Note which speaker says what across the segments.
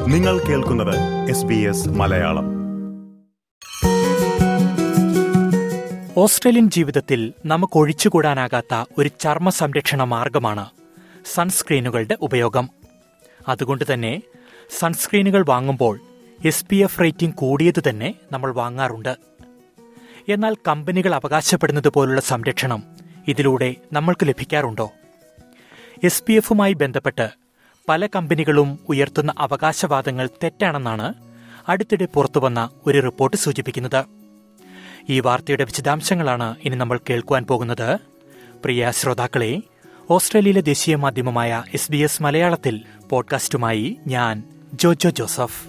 Speaker 1: നിങ്ങൾ കേൾക്കുന്നത് S B S Malayalam
Speaker 2: Australian ജീവിതത്തിൽ നമുക്ക് ഒഴിച്ചുകൂടാനാകാത്ത ഒരു ചർമ്മ സംരക്ഷണ മാർഗമാണ് സൺസ്ക്രീനുകളുടെ ഉപയോഗം അതുകൊണ്ട് തന്നെ സൺസ്ക്രീനുകൾ വാങ്ങുമ്പോൾ എസ് പി എഫ് റേറ്റിംഗ് കൂടിയത് തന്നെ നമ്മൾ വാങ്ങാറുണ്ട് എന്നാൽ കമ്പനികൾ അവകാശപ്പെടുന്നത് പോലുള്ള സംരക്ഷണം ഇതിലൂടെ നമ്മൾക്ക് ലഭിക്കാറുണ്ടോ എസ് പി എഫുമായി ബന്ധപ്പെട്ട് പല കമ്പനികളും ഉയർത്തുന്ന അവകാശവാദങ്ങൾ തെറ്റാണെന്നാണ് അടുത്തിടെ പുറത്തുവന്ന ഒരു റിപ്പോർട്ട് സൂചിപ്പിക്കുന്നത് ഈ വാർത്തയുടെ വിശദാംശങ്ങളാണ് ഇനി നമ്മൾ കേൾക്കുവാൻ പോകുന്നത് പ്രിയ ശ്രോതാക്കളെ ഓസ്ട്രേലിയയിലെ ദേശീയ മാധ്യമമായ എസ് ബി എസ് മലയാളത്തിൽ പോഡ്കാസ്റ്റുമായി ഞാൻ ജോജോ ജോസഫ്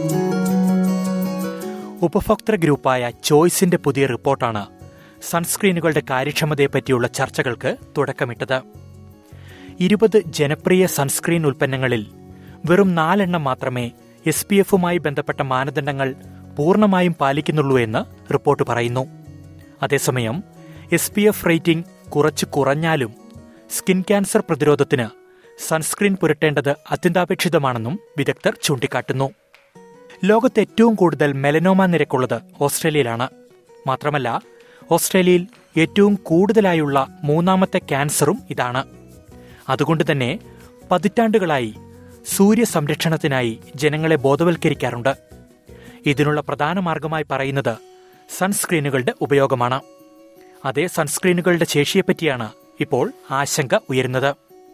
Speaker 2: ഉപഭോക്തൃ ഗ്രൂപ്പായ ചോയ്സിന്റെ പുതിയ റിപ്പോർട്ടാണ് സൺസ്ക്രീനുകളുടെ കാര്യക്ഷമതയെപ്പറ്റിയുള്ള ചർച്ചകൾക്ക് തുടക്കമിട്ടത് ഇരുപത് ജനപ്രിയ സൺസ്ക്രീൻ ഉൽപ്പന്നങ്ങളിൽ വെറും നാലെണ്ണം മാത്രമേ എസ് പി എഫുമായി ബന്ധപ്പെട്ട മാനദണ്ഡങ്ങൾ പൂർണ്ണമായും പാലിക്കുന്നുള്ളൂ എന്ന് റിപ്പോർട്ട് പറയുന്നു അതേസമയം എസ് പി എഫ് റേറ്റിംഗ് കുറച്ച് കുറഞ്ഞാലും സ്കിൻ ക്യാൻസർ പ്രതിരോധത്തിന് സൺസ്ക്രീൻ പുരട്ടേണ്ടത് അത്യന്താപേക്ഷിതമാണെന്നും വിദഗ്ധർ ചൂണ്ടിക്കാട്ടുന്നു ലോകത്ത് ഏറ്റവും കൂടുതൽ മെലനോമ നിരക്കുള്ളത് ഓസ്ട്രേലിയയിലാണ് മാത്രമല്ല ഓസ്ട്രേലിയയിൽ ഏറ്റവും കൂടുതലായുള്ള മൂന്നാമത്തെ ക്യാൻസറും ഇതാണ് അതുകൊണ്ട് തന്നെ പതിറ്റാണ്ടുകളായി സൂര്യ സംരക്ഷണത്തിനായി ജനങ്ങളെ ബോധവൽക്കരിക്കാറുണ്ട് ഇതിനുള്ള പ്രധാന മാർഗമായി പറയുന്നത് സൺസ്ക്രീനുകളുടെ ഉപയോഗമാണ് അതേ സൺസ്ക്രീനുകളുടെ ശേഷിയെപ്പറ്റിയാണ് ഇപ്പോൾ ആശങ്ക ഉയരുന്നത്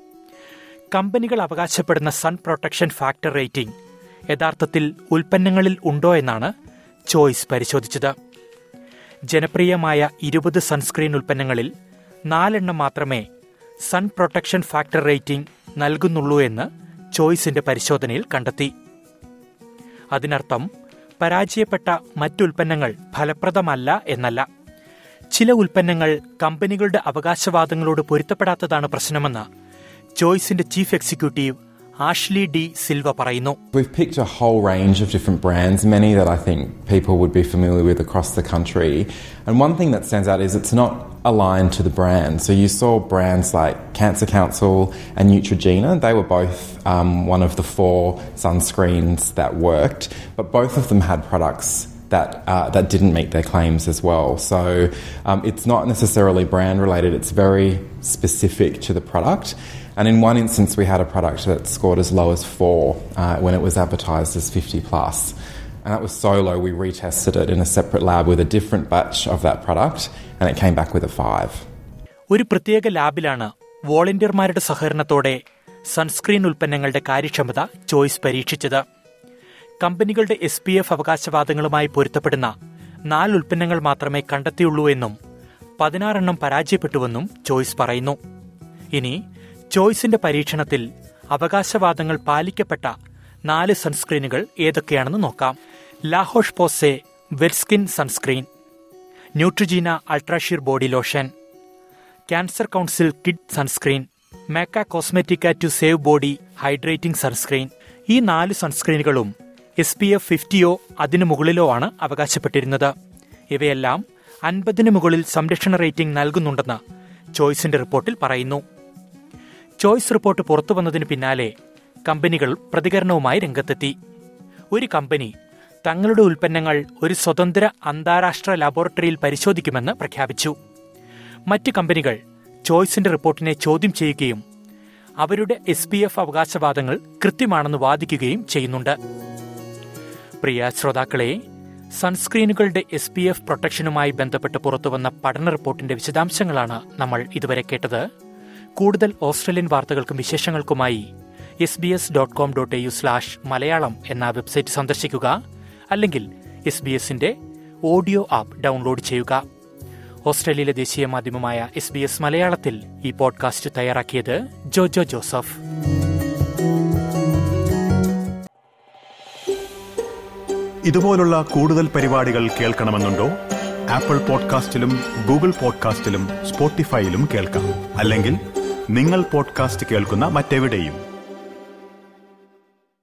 Speaker 2: കമ്പനികൾ അവകാശപ്പെടുന്ന സൺ പ്രൊട്ടക്ഷൻ ഫാക്ടർ റേറ്റിംഗ് യഥാർത്ഥത്തിൽ ഉൽപ്പന്നങ്ങളിൽ ഉണ്ടോ എന്നാണ് ചോയ്സ് പരിശോധിച്ചത് ജനപ്രിയമായ ഇരുപത് സൺസ്ക്രീൻ ഉൽപ്പന്നങ്ങളിൽ നാലെണ്ണം മാത്രമേ സൺ പ്രൊട്ടക്ഷൻ ഫാക്ടർ റേറ്റിംഗ് നൽകുന്നുള്ളൂ എന്ന് ചോയ്സിന്റെ പരിശോധനയിൽ കണ്ടെത്തി അതിനർത്ഥം പരാജയപ്പെട്ട മറ്റുൽപ്പന്നങ്ങൾ ഫലപ്രദമല്ല എന്നല്ല ചില ഉൽപ്പന്നങ്ങൾ കമ്പനികളുടെ അവകാശവാദങ്ങളോട് പൊരുത്തപ്പെടാത്തതാണ് പ്രശ്നമെന്ന് ചോയ്സിന്റെ chief executive Ashley de Silva പറയുന്നു
Speaker 3: We've picked a whole range of different brands, many that I think people would be familiar with across the country. And one thing that stands out is it's not aligned to the brand. So you saw brands like Cancer Council and Neutrogena. They were both um, one of the four sunscreens that worked, but both of them had products that uh, that didn't meet their claims as well. So um, it's not necessarily brand related. It's very specific to the product. And in one instance, we had a product that scored as low as four uh, when it was advertised as 50 plus. And that was so low, we retested it in a separate lab with a different batch of that product, and it came back with a five.
Speaker 2: ഒരു പ്രത്യേക ലാബിലാണ് വോളണ്ടിയർമാരുടെ സഹകരണത്തോടെ sunscreen ഉൽപ്പന്നങ്ങളുടെ കാര്യക്ഷമത choice പരീക്ഷിച്ചത് കമ്പനികളുടെ S P F അവകാശവാദങ്ങളുമായി പൊരുത്തപ്പെടുന്ന നാല് ഉൽപ്പന്നങ്ങൾ മാത്രമേ കണ്ടെത്തിയുള്ളൂ എന്നും പതിനാറെണ്ണം പരാജയപ്പെട്ടുവെന്നും ചോയ്സ് പറയുന്നു ഇനി ചോയ്സിന്റെ പരീക്ഷണത്തിൽ അവകാശവാദങ്ങൾ പാലിക്കപ്പെട്ട നാല് സൺസ്ക്രീനുകൾ ഏതൊക്കെയാണെന്ന് നോക്കാം La Roche Posay wet skin sunscreen Neutrogena ultra sheer body lotion Cancer Council kid sunscreen Mecca Cosmetica to save body hydrating sunscreen ഈ നാല് സൺസ്ക്രീനുകളും എസ് പി എഫ് ഫിഫ്റ്റിയോ അതിനു മുകളിലോ ആണ് അവകാശപ്പെട്ടിരുന്നത് ഇവയെല്ലാം അൻപതിന് മുകളിൽ സംരക്ഷണ റേറ്റിംഗ് നൽകുന്നുണ്ടെന്ന് ചോയ്സിന്റെ റിപ്പോർട്ടിൽ പറയുന്നു ചോയ്സ് റിപ്പോർട്ട് പുറത്തു വന്നതിന് പിന്നാലെ കമ്പനികൾ പ്രതികരണവുമായി രംഗത്തെത്തി ഒരു കമ്പനി തങ്ങളുടെ ഉൽപ്പന്നങ്ങൾ ഒരു സ്വതന്ത്ര അന്താരാഷ്ട്ര ലബോറട്ടറിയിൽ പരിശോധിക്കുമെന്ന് പ്രഖ്യാപിച്ചു മറ്റ് കമ്പനികൾ ചോയ്സിന്റെ റിപ്പോർട്ടിനെ ചോദ്യം ചെയ്യുകയും അവരുടെ എസ് പി എഫ് അവകാശവാദങ്ങൾ കൃത്യമാണെന്ന് വാദിക്കുകയും ചെയ്യുന്നുണ്ട് പ്രിയ ശ്രോതാക്കളെ സൺസ്ക്രീനുകളുടെ എസ് പി എഫ് പ്രൊട്ടക്ഷനുമായി ബന്ധപ്പെട്ട് പുറത്തുവന്ന പഠന റിപ്പോർട്ടിന്റെ വിശദാംശങ്ങളാണ് നമ്മൾ ഇതുവരെ കേട്ടത് കൂടുതൽ ഓസ്ട്രേലിയൻ വാർത്തകൾക്കും വിശേഷങ്ങൾക്കുമായി S B S dot com dot A U slash Malayalam എന്ന വെബ്സൈറ്റ് സന്ദർശിക്കുക അല്ലെങ്കിൽ എസ് ബി എസിന്റെ ഓഡിയോ ആപ്പ് ഡൗൺലോഡ് ചെയ്യുക ഓസ്ട്രേലിയയിലെ ദേശീയ മാധ്യമമായ എസ് ബി എസ് മലയാളത്തിൽ ഈ പോഡ്കാസ്റ്റ് തയ്യാറാക്കിയത് ജോജോ ജോസഫ്
Speaker 1: ഇതുപോലുള്ള കൂടുതൽ പരിപാടികൾ കേൾക്കണമെന്നുണ്ടോ ആപ്പിൾ പോഡ്കാസ്റ്റിലും ഗൂഗിൾ പോഡ്കാസ്റ്റിലും സ്പോട്ടിഫൈയിലും കേൾക്കാം അല്ലെങ്കിൽ നിങ്ങൾ പോഡ്കാസ്റ്റ് കേൾക്കുന്ന മറ്റെവിടെയും